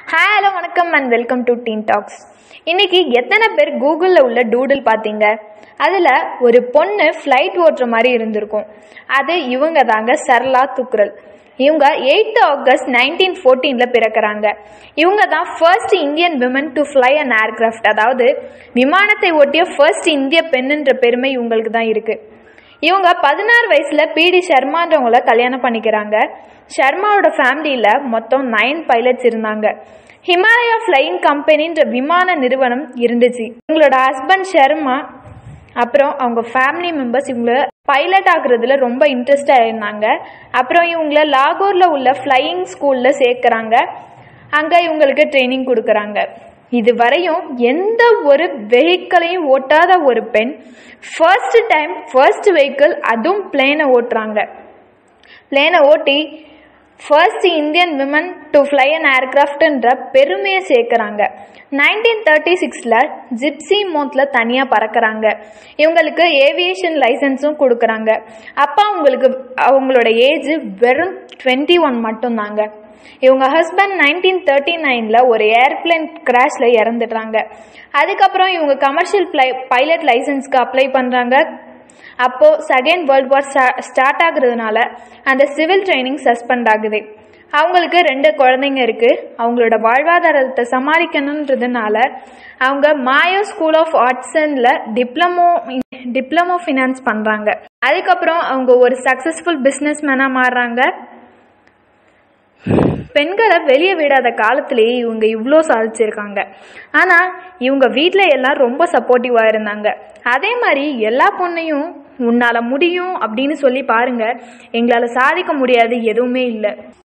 hi hello வணக்கம் and welcome to teen talks இன்னைக்கு எத்தனை பேர் கூகுளில் உள்ள டூடில் பார்த்தீங்க அதில் ஒரு பொண்ணு ஃப்ளைட் ஓட்டுற மாதிரி இருந்திருக்கும் அது இவங்க தாங்க சரளா துக்ரல் இவங்க எயித்து ஆகஸ்ட் நைன்டீன் ஃபோர்டீனில் பிறக்கிறாங்க இவங்க தான் first Indian women to fly an aircraft அதாவது விமானத்தை ஓட்டிய ஃபர்ஸ்ட் இந்திய பெண்ணுன்ற பெருமை இவங்களுக்கு தான் இருக்குது இவங்க பதினாறு வயசுல பிடி சர்மான்றவங்கள கல்யாணம் பண்ணிக்கிறாங்க சர்மாவோட ஃபேமிலியில மொத்தம் நைன் பைலட்ஸ் இருந்தாங்க ஹிமாலயா ஃப்ளையிங் கம்பெனின்ற விமான நிறுவனம் இருந்துச்சு இவங்களோட ஹஸ்பண்ட் சர்மா அப்புறம் அவங்க ஃபேமிலி மெம்பர்ஸ் இவங்கள பைலட் ஆகுறதுல ரொம்ப இன்ட்ரெஸ்டாக இருந்தாங்க அப்புறம் இவங்கள லாகூரில் உள்ள ஃப்ளையிங் ஸ்கூலில் சேர்க்குறாங்க அங்கே இவங்களுக்கு ட்ரைனிங் கொடுக்குறாங்க இது வரையும் எந்த ஒரு வெஹிக்கிளையும் ஓட்டாத ஒரு பெண் ஃபர்ஸ்ட் டைம் ஃபர்ஸ்ட் வெஹிக்கிள் அதுவும் பிளேனை ஓட்டுறாங்க பிளேனை ஓட்டி first Indian women to fly an ஏர்கிராஃப்ட்ன்ற பெருமையை சேர்க்குறாங்க நைன்டீன் தேர்ட்டி சிக்ஸில் ஜிப்சி மோத்தில் தனியாக பறக்கிறாங்க இவங்களுக்கு ஏவியேஷன் லைசன்ஸும் கொடுக்குறாங்க அப்போ அவங்களுக்கு அவங்களோட ஏஜ் வெறும் டுவெண்ட்டி ஒன் மட்டும்தாங்க இவங்க ஹஸ்பண்ட் நைன்டீன் தேர்ட்டி நைனில் ஒரு ஏர்பிளைன் கிராஷில் இறந்துடுறாங்க அதுக்கப்புறம் இவங்க கமர்ஷியல் பிளை பைலட் லைசன்ஸ்க்கு அப்ளை பண்ணுறாங்க அப்போது செகண்ட் வேர்ல்ட் வார் ஸ்டார்ட் ஆகுறதுனால அந்த சிவில் ட்ரைனிங் சஸ்பெண்ட் ஆகுது அவங்களுக்கு ரெண்டு குழந்தைங்க இருக்குது அவங்களோட வாழ்வாதாரத்தை சமாளிக்கணுன்றதுனால அவங்க மாயோ ஸ்கூல் ஆஃப் ஆர்ட்ஸனில் டிப்ளமோ டிப்ளமோ ஃபினான்ஸ் பண்ணுறாங்க அதுக்கப்புறம் அவங்க ஒரு சக்ஸஸ்ஃபுல் பிஸ்னஸ் மேனாக மாறுறாங்க பெண்களை வெளியே விடாத காலத்திலேயே இவங்க இவ்வளோ சாதிச்சிருக்காங்க ஆனால் இவங்க வீட்டில் எல்லாம் ரொம்ப சப்போர்ட்டிவாக இருந்தாங்க அதே மாதிரி எல்லா பொண்ணையும் உன்னால் முடியும் அப்படின்னு சொல்லி பாருங்க எங்களால் சாதிக்க முடியாது எதுவுமே இல்லை